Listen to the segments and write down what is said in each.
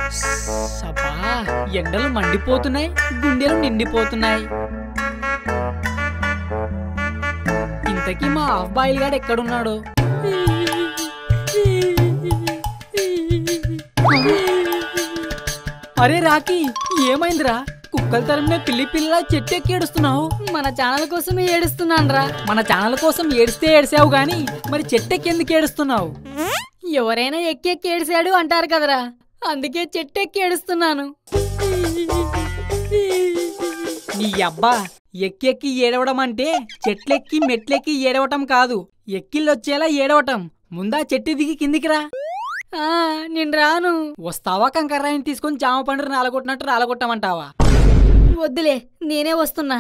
సబ్బా ఎండలు మండిపోతున్నాయి గుండెలు నిండిపోతున్నాయి ఇంతకీ మా హాఫ్ బాయిల్ గాడు ఎక్కడున్నాడు అరే రాకీ ఏమైందిరా కుక్కల తరంలో పిల్లి పిల్ల చెట్టు ఎక్కి ఏడుస్తున్నావు మన ఛానల్ కోసం ఏడుస్తున్నానురా మన ఛానల్ కోసం ఏడిస్తే ఏడిసావు గాని మరి చెట్టు ఎక్కి ఎందుకు ఏడుస్తున్నావు ఎవరైనా ఎక్కి ఎక్కి ఏడిసాడు అంటారు కదరా అందుకే చెట్టు ఎక్కి ఏడుస్తున్నాను నీ అబ్బా ఎక్కి ఎక్కి ఏడవడం అంటే చెట్లెక్కి మెట్లెక్కి ఏడవటం కాదు ఎక్కిళ్ళొచ్చేలా ఏడవటం ముందా చెట్టు దిగి కిందికి రా ఆ, నేను రాను వస్తావా కంకర్రాయిని తీసుకొని జామ పండు రాలగొట్టినట్టు రాలగొట్టమంటావా వద్దులే నేనే వస్తున్నా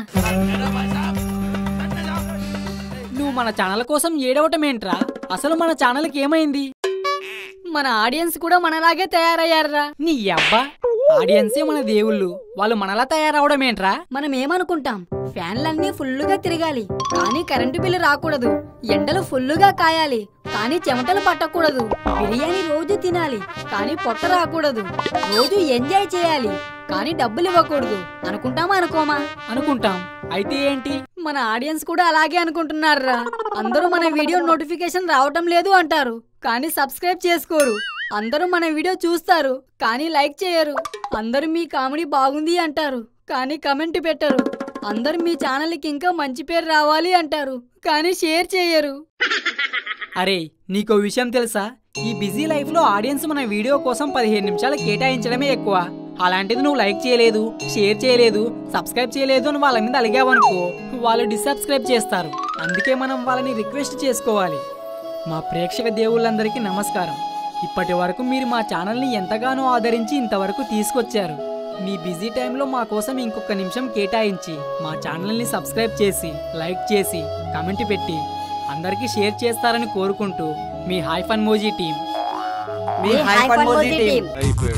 నువ్వు మన ఛానల్ కోసం ఏడవటం ఏంట్రా అసలు మన ఛానల్కి ఏమైంది మన ఆడియన్స్ కూడా మనలాగే తయారయ్యారా నీ అబ్బా ఆడియన్సే మన దేవుళ్ళు వాళ్ళు మనలా తయారవడం ఏంట్రా మనం ఏమనుకుంటాం ఫ్యాన్లన్నీ ఫుల్లుగా తిరగాలి కానీ కరెంటు బిల్లు రాకూడదు ఎండలు ఫుల్లుగా కాయాలి కానీ చెమటలు పట్టకూడదు బిర్యానీ రోజు తినాలి కానీ పొట్ట రాకూడదు రోజు ఎంజాయ్ చేయాలి కానీ డబ్బులు ఇవ్వకూడదు అనుకుంటామా అనుకోమా అనుకుంటాం అయితే ఏంటి మన ఆడియన్స్ కూడా అలాగే అనుకుంటున్నారా అందరూ మన వీడియో నోటిఫికేషన్ రావటం లేదు అంటారు కానీ సబ్స్క్రైబ్ చేసుకోరు అందరూ మన వీడియో చూస్తారు కానీ లైక్ చేయరు అందరూ మీ కామెడీ బాగుంది అంటారు కానీ కమెంట్ పెట్టరు అందరూ మీ ఛానల్కి ఇంకా మంచి పేరు రావాలి అంటారు కానీ షేర్ చేయరు అరే నీకో విషయం తెలుసా ఈ బిజీ లైఫ్ లో ఆడియన్స్ మన వీడియో కోసం పదిహేను నిమిషాలు కేటాయించడమే ఎక్కువ అలాంటిది నువ్వు లైక్ చేయలేదు షేర్ చేయలేదు సబ్స్క్రైబ్ చేయలేదు అని వాళ్ళ మీద అలిగావనుకో వాళ్ళు డిసబ్స్క్రైబ్ చేస్తారు అందుకే మనం వాళ్ళని రిక్వెస్ట్ చేసుకోవాలి మా ప్రేక్షక దేవుళ్ళందరికీ నమస్కారం ఇప్పటి వరకు మీరు మా ఛానల్ని ఎంతగానో ఆదరించి ఇంతవరకు తీసుకొచ్చారు మీ బిజీ టైంలో మా కోసం ఇంకొక నిమిషం కేటాయించి మా ఛానల్ని సబ్స్క్రైబ్ చేసి లైక్ చేసి కామెంట్ పెట్టి అందరికీ షేర్ చేస్తారని కోరుకుంటూ మీ హాయ్ ఫన్ మోజీ టీం మీ హై ఫన్ మోజీ టీం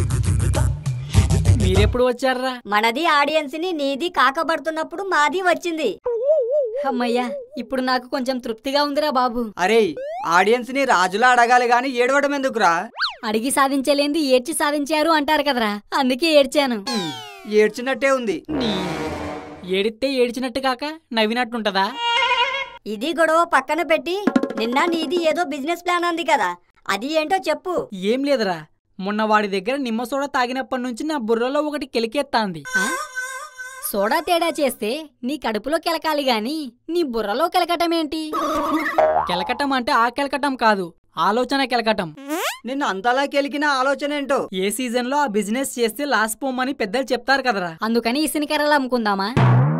మీరెప్పుడు వచ్చారా మనది ఆడియన్స్ ని నీది కాకబడుతున్నప్పుడు మాది వచ్చింది అమ్మయ్యా ఇప్పుడు నాకు కొంచెం తృప్తిగా ఉందిరా బాబు అరే ఆడియన్స్ ని రాజులా అడగాలి గాని ఏడవడం ఎందుకురా అడిగి సాధించలేంది ఏడ్చి సాధించారు అంటారు కదరా అందుకే ఏడ్చాను హ్మ్, ఏడ్చినట్టే ఉంది నీ ఏడితే ఏడిచినట్టు కాక నవ్వినట్టుంటదా ఇది గొడవ పక్కన పెట్టి నిన్న నీది ఏదో బిజినెస్ ప్లాన్ అంది కదా అది ఏంటో చెప్పు ఏం లేదురా మొన్న వాడి దగ్గర నిమ్మ సోడ తాగినప్పటి నుంచి నా బుర్రలో ఒకటి కెలికేత్తాంది ఆ? సోడా తేడా చేస్తే నీ కడుపులో కెలకాలి గాని నీ బుర్రలో కెలకటమేంటి కెలకటం అంటే ఆ కెలకటం కాదు ఆలోచన కెలకటం నిన్ను అంతలా కెలికిన ఆలోచన ఏంటో ఏ సీజన్ లో ఆ బిజినెస్ చేస్తే లాస్ పోమని పెద్దలు చెప్తారు కదరా అందుకని ఇసినికర్రలు అమ్ముకుందామా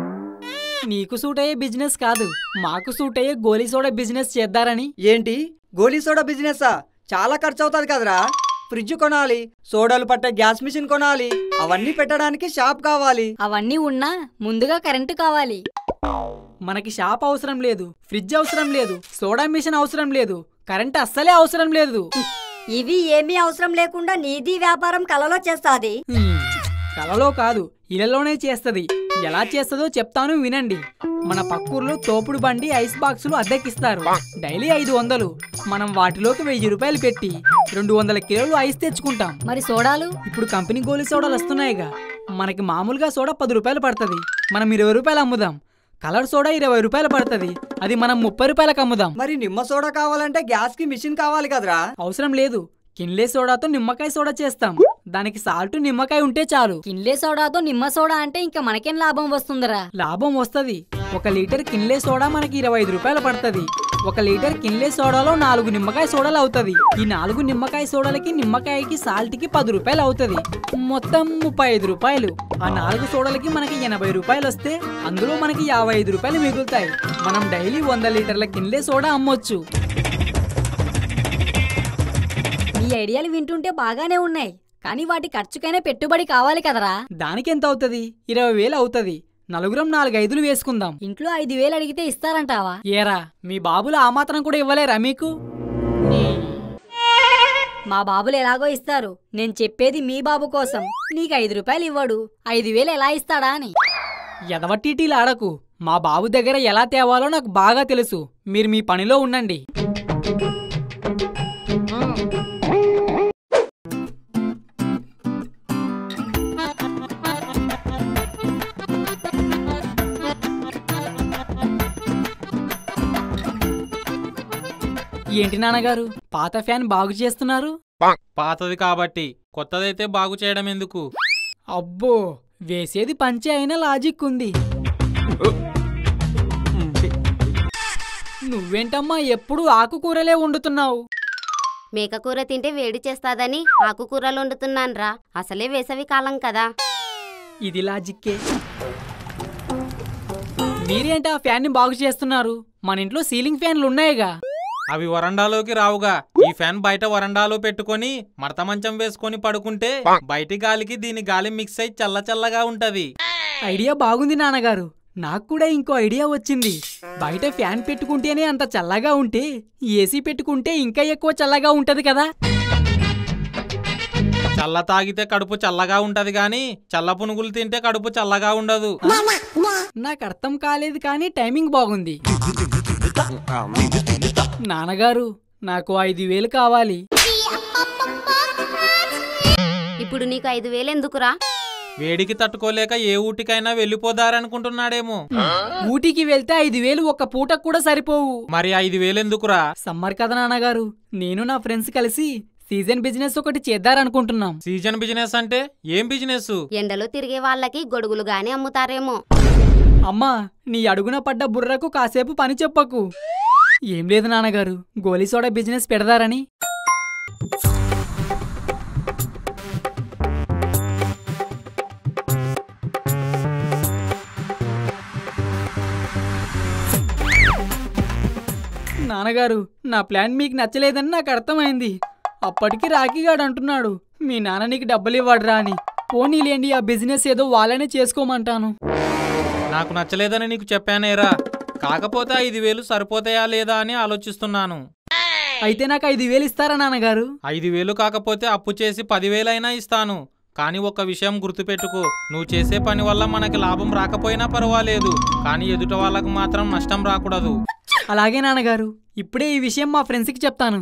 నీకు సూట్ అయ్యే బిజినెస్ కాదు మాకు సూట్ అయ్యే గోలీ సోడా బిజినెస్ చేద్దారని ఏంటి గోలీ సోడా బిజినెస్ చాలా ఖర్చు అవుతుంది కదరా ఫ్రిడ్జ్ కొనాలి సోడాలు పట్టే గ్యాస్ మిషన్ కొనాలి అవన్నీ పెట్టడానికి షాప్ కావాలి అవన్నీ ఉన్నా ముందుగా కరెంటు కావాలి మనకి షాప్ అవసరం లేదు ఫ్రిడ్జ్ అవసరం లేదు సోడా మిషన్ అవసరం లేదు కరెంట్ అస్సలే అవసరం లేదు ఇవి ఏమీ అవసరం లేకుండా నీది వ్యాపారం కలలో చేస్తాది హ్మ్, కలలో కాదు ఇళ్లలోనే చేస్తది ఎలా చేస్తుందో చెప్తాను వినండి మన పక్కూర్లో తోపుడు బండి ఐస్ బాక్సులు అద్దెకిస్తారు డైలీ ఐదు వందలు మనం వాటిలోకి వెయ్యి రూపాయలు పెట్టి రెండు వందల కిలోలు ఐస్ తెచ్చుకుంటాం మరి సోడాలు ఇప్పుడు కంపెనీ గోలీ సోడాలు వస్తున్నాయిగా మనకి మామూలుగా సోడా పది రూపాయలు పడుతుంది మనం ఇరవై రూపాయలు అమ్ముదాం కలర్ సోడా ఇరవై రూపాయలు పడుతుంది అది మనం ముప్పై రూపాయలకు అమ్ముదాం మరి నిమ్మ సోడా కావాలంటే గ్యాస్ కి మిషన్ కావాలి కదరా అవసరం లేదు కిన్లే సోడాతో నిమ్మకాయ సోడా చేస్తాం దానికి సాల్ట్ నిమ్మకాయ ఉంటే చాలు కిన్లే సోడాతో నిమ్మ సోడా అంటే ఇంకా మనకేం లాభం వస్తుందిరా లాభం వస్తది ఒక లీటర్ కిన్లే సోడా మనకి ఇరవై ఐదు రూపాయలు పడుతుంది ఒక లీటర్ కిన్లే సోడాలో నాలుగు నిమ్మకాయ సోడాలు అవుతుంది ఈ నాలుగు నిమ్మకాయ సోడాలకి నిమ్మకాయకి సాల్ట్ కి పది రూపాయలు అవుతుంది మొత్తం ముప్పై ఐదు రూపాయలు ఆ నాలుగు సోడాలకి మనకి ఎనభై రూపాయలు వస్తే అందులో మనకి యాభై ఐదు రూపాయలు మిగులుతాయి మనం డైలీ వంద లీటర్ల కిన్లే సోడా అమ్మొచ్చు ఈ ఐడియాలు వింటుంటే బాగానే ఉన్నాయి కానీ వాటి ఖర్చుకైనా పెట్టుబడి కావాలి కదరా దానికి ఎంత అవుతుంది ఇరవై వేలు అవుతుంది నలుగురం నాలుగు ఐదులు వేసుకుందాం ఇంట్లో ఐదు వేలు అడిగితే ఇస్తారంటావా ఏరా మీ బాబులు ఆ మాత్రం కూడా ఇవ్వలేరా మీకు మా బాబులు ఎలాగో ఇస్తారు నేను చెప్పేది మీ బాబు కోసం నీకు ఐదు రూపాయలు ఇవ్వడు ఐదు వేలు ఎలా ఇస్తాడా అని ఎదవటీటీలు ఆడకు మా బాబు దగ్గర ఎలా తేవాలో నాకు బాగా తెలుసు మీరు మీ పనిలో ఉండండి ఏంటి నాన్నగారు పాత ఫ్యాన్ బాగు చేస్తున్నారు పాతది కాబట్టి కొత్తదైతే బాగు చేయడం ఎందుకు అబ్బో వేసేది పంచే అయినా లాజిక్ ఉంది నువ్వేంటమ్మా ఎప్పుడు ఆకుకూరలే వండుతున్నావు మేకకూర తింటే వేడి చేస్తాదని ఆకుకూరలు వండుతున్నాన్రా అసలే వేసవి కాలం కదా ఇది లాజిక్కే మీరేంటి ఆ ఫ్యాన్ని బాగు చేస్తున్నారు మన ఇంట్లో సీలింగ్ ఫ్యాన్లు ఉన్నాయిగా అవి వరండాలోకి రావుగా ఈ ఫ్యాన్ బయట వరండాలో పెట్టుకొని మడత మంచం వేసుకొని పడుకుంటే బయటి గాలికి దీని గాలి మిక్స్ అయి చల్ల చల్లగా ఉంటది ఐడియా బాగుంది నాన్నగారు నాకు కూడా ఇంకో ఐడియా వచ్చింది బయట ఫ్యాన్ పెట్టుకుంటేనే అంత చల్లగా ఉంటే ఏసీ పెట్టుకుంటే ఇంకా ఎక్కువ చల్లగా ఉంటది కదా చల్ల తాగితే కడుపు చల్లగా ఉంటది గాని చల్ల పునుగులు తింటే కడుపు చల్లగా ఉండదు నాకు అర్థం కాలేదు కానీ టైమింగ్ బాగుంది నాన్నగారు నాకు ఐదు వేలు కావాలి ఇప్పుడు నీకు ఐదు వేలు ఎందుకురా వేడికి తట్టుకోలేక ఏ ఊటికైనా వెళ్ళిపోదారనుకుంటున్నాడేమో ఊటీకి వెళ్తే ఐదు వేలు ఒక్క పూటకు కూడా సరిపోవు మరి ఐదు వేలు ఎందుకురా సమ్మర్ కదా నాన్నగారు నేను నా ఫ్రెండ్స్ కలిసి సీజన్ బిజినెస్ ఒకటి చేద్దారనుకుంటున్నాం సీజన్ బిజినెస్ అంటే ఏం బిజినెస్ ఎండలో తిరిగే వాళ్ళకి గొడుగులు గాని అమ్ముతారేమో అమ్మా నీ అడుగున పడ్డ బుర్రకు కాసేపు పని చెప్పకు ఏం లేదు నాన్నగారు గోలీ సోడా బిజినెస్ పెడదారని నాన్నగారు నా ప్లాన్ మీకు నచ్చలేదని నాకు అర్థమైంది అప్పటికి రాఖీగాడు అంటున్నాడు మీ నాన్న నీకు డబ్బులు ఇవ్వడురా అని పోనీలేండి ఆ బిజినెస్ ఏదో వాళ్ళనే చేసుకోమంటాను నాకు నచ్చలేదని నీకు చెప్పానేరా కాకపోతే ఐదు వేలు సరిపోతాయా లేదా అని ఆలోచిస్తున్నాను అయితే నాకు ఐదు వేలు ఇస్తారా నాన్నగారు ఐదు వేలు కాకపోతే అప్పు చేసి పదివేలైనా ఇస్తాను కానీ ఒక విషయం గుర్తుపెట్టుకో నువ్వు చేసే పని వల్ల మనకి లాభం రాకపోయినా పర్వాలేదు కానీ ఎదుట వాళ్ళకు మాత్రం నష్టం రాకూడదు అలాగే నాన్నగారు ఇప్పుడే ఈ విషయం మా ఫ్రెండ్స్కి చెప్తాను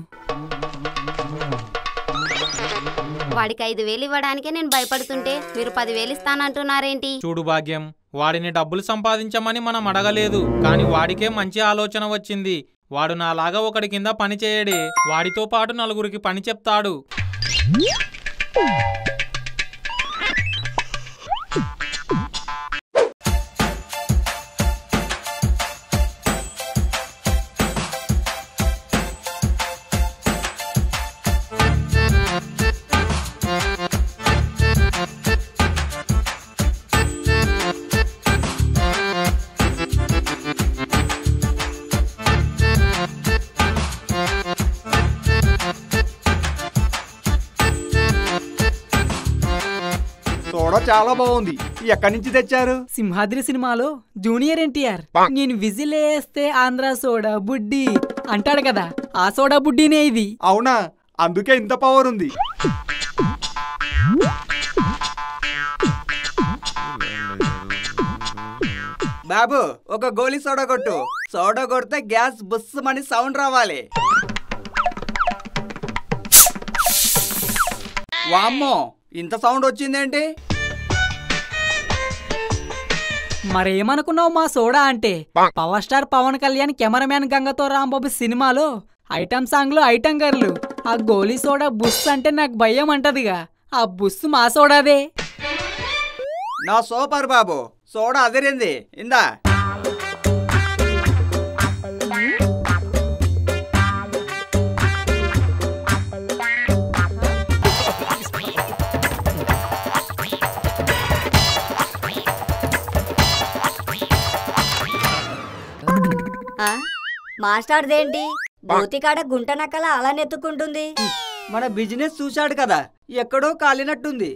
వాడికి ఐదు వేలు ఇవ్వడానికే నేను భయపడుతుంటే మీరు పదివేలు ఇస్తానంటున్నారేంటి చూడు భాగ్యం వాడిని డబ్బులు సంపాదించమని మనం అడగలేదు కానీ వాడికే మంచి ఆలోచన వచ్చింది వాడు నాలాగా ఒకడి కింద పని చేయడే వాడితో పాటు నలుగురికి పని చెప్తాడు సోడా చాలా బాగుంది ఎక్కడి నుంచి తెచ్చారు సింహాద్రి సినిమాలో జూనియర్ ఎన్టీఆర్ నేను విజిల్ వేస్తే ఆంధ్ర సోడా బుడ్డి అంటాడు కదా ఆ సోడా బుడ్డినే ఇది అవునా అందుకే ఇంత పవర్ ఉంది బాబు ఒక గోలీ సోడా కొట్టు సోడా కొడితే గ్యాస్ బుస్సమని సౌండ్ రావాలి వామ్మో ఇంత సౌండ్ వచ్చిందేంటి మరేమనుకున్నావు మా సోడా అంటే power star Pawan Kalyan cameraman గంగతో రాంబాబు సినిమాలో ఐటమ్ సాంగ్ లో ఐటమ్ గర్లు ఆ గోలీ సోడా బుస్ అంటే నాకు భయం అంటదిగా ఆ బుస్ మా సోడాదే నా సూపర్ బాబు సోడా అదిరింది ఇందా ఆ? మాస్టర్దేంటి బోతికాడ గుంట నక్కల అలా నెత్తుకుంటుంది మన బిజినెస్ చూశాడు కదా ఎక్కడో కాలినట్టుంది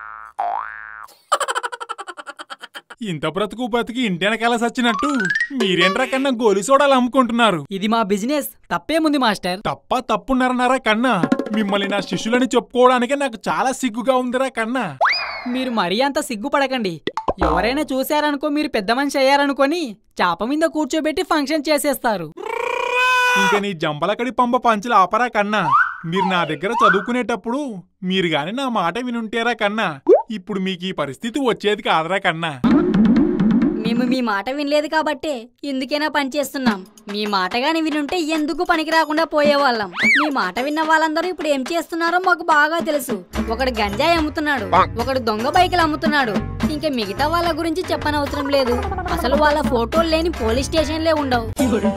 ఇంత బ్రతుకు బ్రతికి ఇంటెనకాల సచ్చినట్టు మీరేంట్రా కన్నా గోలి సోడాలు అమ్ముకుంటున్నారు ఇది మా బిజినెస్ తప్పేముంది మాస్టర్ తప్ప తప్పున్నారన్నారా కన్నా మిమ్మల్ని నా శిష్యులని చెప్పుకోవడానికే నాకు చాలా సిగ్గుగా ఉందిరా కన్నా మీరు మరీ అంత సిగ్గుపడకండి ఎవరైనా చూశారనుకో మీరు పెద్ద మనిషి అయ్యారనుకొని చాప మీద కూర్చోబెట్టి ఫంక్షన్ చేసేస్తారు ఇంకా నీ జంబలకడి పంప పంచులు ఆపరా కన్నా మీరు నా దగ్గర చదువుకునేటప్పుడు మీరు గాని నా మాట వినుంటేరా కన్నా ఇప్పుడు మీకు ఈ పరిస్థితి వచ్చేది కాదరా కన్నా మీ మేము మీ మాట వినలేదు కాబట్టే ఇందుకైనా పనిచేస్తున్నాం మీ మాట గాని వినుంటే ఎందుకు పనికి రాకుండా పోయేవాళ్ళం మీ మాట విన్న వాళ్ళందరూ ఇప్పుడు ఏం చేస్తున్నారో మాకు బాగా తెలుసు ఒకడు గంజాయి అమ్ముతున్నాడు ఒకడు దొంగ బైకులు అమ్ముతున్నాడు ఇంకా మిగతా వాళ్ళ గురించి చెప్పనవసరం లేదు అసలు వాళ్ళ ఫోటోలు లేని పోలీస్ స్టేషన్లే ఉండవు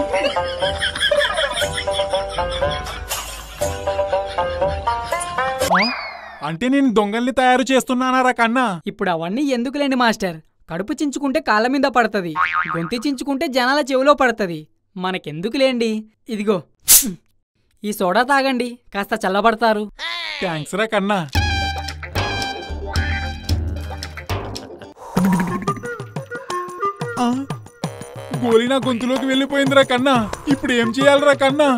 ఆ? అంటే నేను దొంగల్ని తయారు చేస్తున్నానారా కన్నా ఇప్పుడు అవన్నీ ఎందుకులేండి మాస్టర్ కడుపు చించుకుంటే కాళ్ళ మీద పడుతుంది గొంతి చించుకుంటే జనాల చెవిలో పడుతుంది మనకెందుకులేండి ఇదిగో ఈ సోడా తాగండి కాస్త చల్లబడతారు థ్యాంక్స్ రా కన్నా ఆ? గోలీ నా గొంతులోకి వెళ్ళిపోయిందిరా కన్నా ఇప్పుడు ఏం చేయాలిరా కన్నా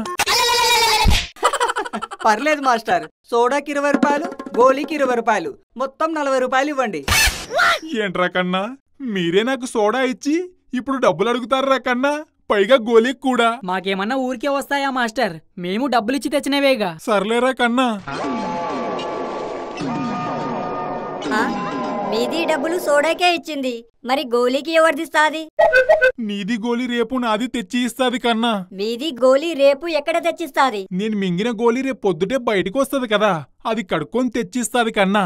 పర్లేదు మాస్టర్ సోడాకి ఇరవై రూపాయలు గోలీకి ఇరవై రూపాయలు మొత్తం నలభై రూపాయలు ఇవ్వండి ఏంట్రా కన్నా మీరే నాకు సోడా ఇచ్చి ఇప్పుడు డబ్బులు అడుగుతారా కన్నా పైగా గోలీకి కూడా మాకేమన్నా ఊరికే వస్తాయా మాస్టర్ మేము డబ్బులిచ్చి తెచ్చినవేగా సర్లేరా కన్నా ఆ? మీది డబ్బులు సోడాకే ఇచ్చింది మరి గోలీకి ఎవరిదిస్తాది నీది గోలీ రేపు నాది తెచ్చి ఇస్తాది కన్నా మీది గోలీ రేపు ఎక్కడ తెచ్చిస్తాది నేను మింగిన గోలీ రేపు పొద్దుటే బయటకు వస్తుంది కదా అది కడుక్కొని తెచ్చిస్తాది కన్నా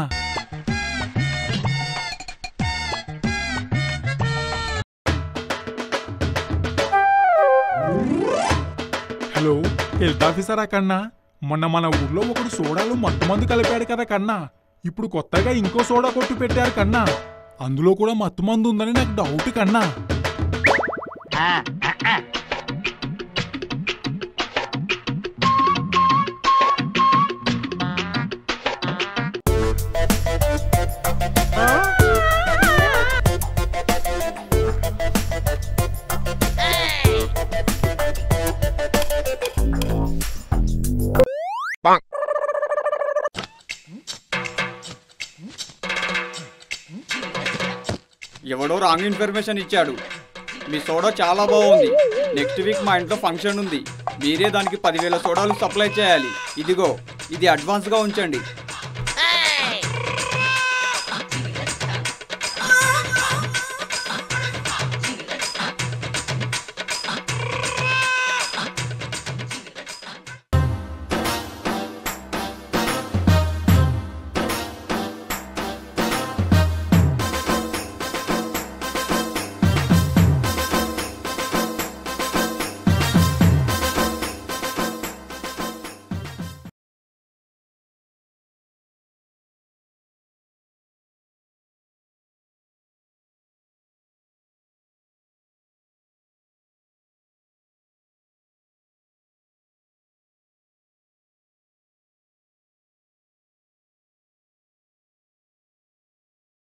హలో హెల్త్ ఆఫీసరా కన్నా మొన్న మన ఊర్లో ఒకడు సోడాలు మత్తుమందు కలిపాడు కదా కన్నా ఇప్పుడు కొత్తగా ఇంకో సోడా కొట్టు పెట్టారు కన్నా అందులో కూడా మత్తుమందు ఉందని నాకు డౌట్ కన్నా ఎవడో రాంగ్ ఇన్ఫర్మేషన్ ఇచ్చాడు మీ సోడా చాలా బాగుంది నెక్స్ట్ వీక్ మా ఇంట్లో ఫంక్షన్ ఉంది మీరే దానికి పదివేల సోడాలు సప్లై చేయాలి ఇదిగో ఇది అడ్వాన్స్గా ఉంచండి